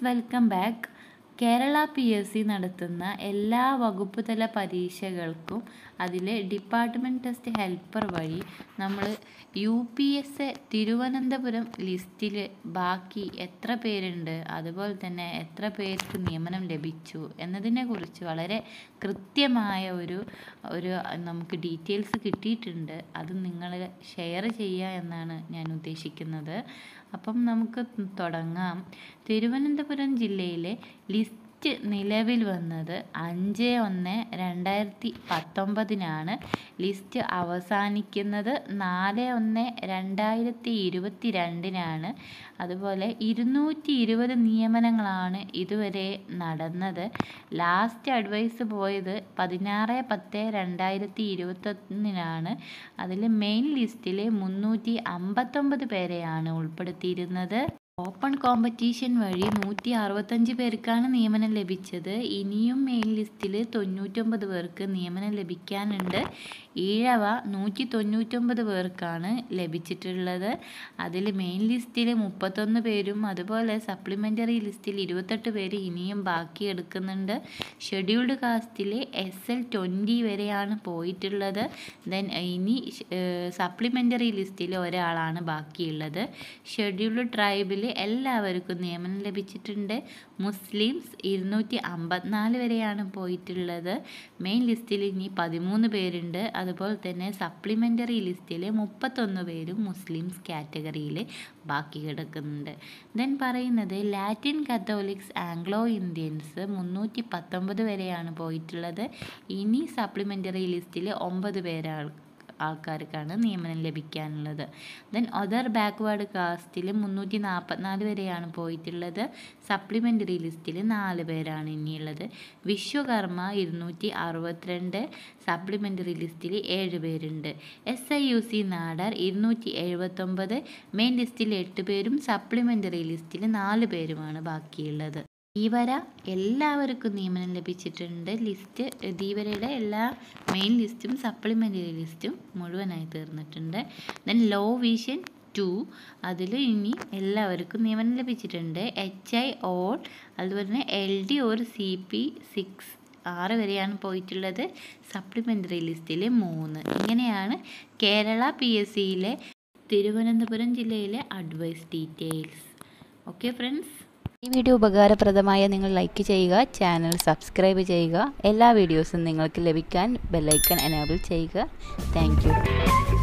welcome back Kerala P S C നടത്തുന്ന എല്ലാ വകുപ്പ് തല പരീക്ഷകൾക്കും അതിലെ ഡിപ്പാർട്ട്മെൻറ്റ് ടെസ്റ്റ് ഹെൽപ്പർ വഴി നമ്മൾ U P S A Thiruvananthapuram ലിസ്റ്റിൽ ബാക്കി എത്ര പേരുണ്ട് അതുപോലെ തന്നെ എത്ര പേർക്ക് നിയമനം ലഭിച്ചു എന്നതിനെക്കുറിച്ച് വളരെ കൃത്യമായ ഒരു ഒരു നമുക്ക് ഡീറ്റെയിൽസ് കിട്ടിയിട്ടുണ്ട് അത് നിങ്ങൾ ഷെയർ ചെയ്യുക എന്നാണ് ഞാൻ ഉദ്ദേശിക്കുന്നത് അപ്പം നമുക്ക് തുടങ്ങാം തിരുവനന്തപുരം ജില്ലയിലെ ലിസ്റ്റ് നിലവിൽ വന്നത് അഞ്ച് ഒന്ന് രണ്ടായിരത്തി പത്തൊമ്പതിനാണ് ലിസ്റ്റ് അവസാനിക്കുന്നത് നാല് ഒന്ന് രണ്ടായിരത്തി ഇരുപത്തി രണ്ടിനാണ് അതുപോലെ ഇരുന്നൂറ്റി ഇരുപത് നിയമനങ്ങളാണ് ഇതുവരെ നടന്നത് ലാസ്റ്റ് അഡ്വൈസ് പോയത് പതിനാറ് പത്ത് രണ്ടായിരത്തി ഇരുപത്തൊന്നിനാണ് അതിൽ മെയിൻ ലിസ്റ്റിൽ മുന്നൂറ്റി അമ്പത്തൊമ്പത് പേരെയാണ് ഉൾപ്പെടുത്തിയിരുന്നത് ഓപ്പൺ കോമ്പറ്റീഷൻ വഴി നൂറ്റി അറുപത്തഞ്ച് പേർക്കാണ് നിയമനം ലഭിച്ചത് ഇനിയും മെയിൻ ലിസ്റ്റിൽ തൊണ്ണൂറ്റൊമ്പത് പേർക്ക് നിയമനം ലഭിക്കാനുണ്ട് ഈഴവ നൂറ്റി തൊണ്ണൂറ്റൊമ്പത് പേർക്കാണ് ലഭിച്ചിട്ടുള്ളത് അതിൽ മെയിൻ ലിസ്റ്റിൽ മുപ്പത്തൊന്ന് പേരും അതുപോലെ സപ്ലിമെൻ്ററി ലിസ്റ്റിൽ ഇരുപത്തെട്ട് പേര് ഇനിയും ബാക്കി എടുക്കുന്നുണ്ട് ഷെഡ്യൂൾഡ് കാസ്റ്റിൽ എസ് എൽ ട്വൻറ്റി വരെയാണ് പോയിട്ടുള്ളത് ദെൻ ഇനി സപ്ലിമെൻ്ററി ലിസ്റ്റിൽ ഒരാളാണ് ബാക്കിയുള്ളത് ഷെഡ്യൂൾഡ് ട്രൈബിൽ എല്ലാവർക്കും നിയമനം ലഭിച്ചിട്ടുണ്ട് മുസ്ലിംസ് ഇരുന്നൂറ്റി അമ്പത്തിനാല് വരെയാണ് പോയിട്ടുള്ളത് മെയിൻ ലിസ്റ്റിൽ ഇനി പതിമൂന്ന് പേരുണ്ട് അതുപോലെ തന്നെ സപ്ലിമെൻ്ററി ലിസ്റ്റിൽ മുപ്പത്തൊന്ന് പേരും മുസ്ലിംസ് കാറ്റഗറിയിൽ ബാക്കി കിടക്കുന്നുണ്ട് ദെൻ പറയുന്നത് ലാറ്റിൻ കത്തോലിക്സ് ആംഗ്ലോ ഇന്ത്യൻസ് മുന്നൂറ്റി പത്തൊമ്പത് വരെയാണ് പോയിട്ടുള്ളത് ഇനി സപ്ലിമെൻ്ററി ലിസ്റ്റിൽ ഒമ്പത് പേരാണ് ആൾക്കാർക്കാണ് നിയമനം ലഭിക്കാനുള്ളത് ദെൻ അതർ ബാക്ക്വേർഡ് കാസ്റ്റിൽ മുന്നൂറ്റി നാൽപ്പത്തിനാല് വരെയാണ് പോയിട്ടുള്ളത് സപ്ലിമെൻ്ററി ലിസ്റ്റിൽ നാല് പേരാണ് ഇനിയുള്ളത് വിശ്വകർമ്മ ഇരുന്നൂറ്റി അറുപത്തിരണ്ട് സപ്ലിമെൻ്ററി ലിസ്റ്റിൽ ഏഴ് പേരുണ്ട് S I U C Nadar ഇരുന്നൂറ്റി എഴുപത്തൊമ്പത് മെയിൻ ലിസ്റ്റിൽ എട്ട് പേരും സപ്ലിമെൻ്ററി ലിസ്റ്റിൽ നാല് പേരുമാണ് ബാക്കിയുള്ളത് ധീവര എല്ലാവർക്കും നിയമനം ലഭിച്ചിട്ടുണ്ട് ലിസ്റ്റ് ധീവരയുടെ എല്ലാ മെയിൻ ലിസ്റ്റും സപ്ലിമെൻ്ററി ലിസ്റ്റും മുഴുവനായി തീർന്നിട്ടുണ്ട് ദെൻ ലോ വിഷൻ ടു അതിൽ ഇനി എല്ലാവർക്കും നിയമനം ലഭിച്ചിട്ടുണ്ട് എച്ച് ഐ ഓൾ അതുപോലെ തന്നെ L D or C P six ആറ് വരെയാണ് പോയിട്ടുള്ളത് സപ്ലിമെൻ്ററി ലിസ്റ്റിൽ മൂന്ന് ഇങ്ങനെയാണ് കേരള പി എസ് സിയിലെ തിരുവനന്തപുരം ജില്ലയിലെ അഡ്വൈസ് ഡീറ്റെയിൽസ് ഓക്കെ ഫ്രണ്ട്സ് ഈ വീഡിയോ ഉപകാരപ്രദമായ നിങ്ങൾ ലൈക്ക് ചെയ്യുക ചാനൽ സബ്സ്ക്രൈബ് ചെയ്യുക എല്ലാ വീഡിയോസും നിങ്ങൾക്ക് ലഭിക്കാൻ ബെല്ലൈക്കൺ എനേബിൾ ചെയ്യുക താങ്ക്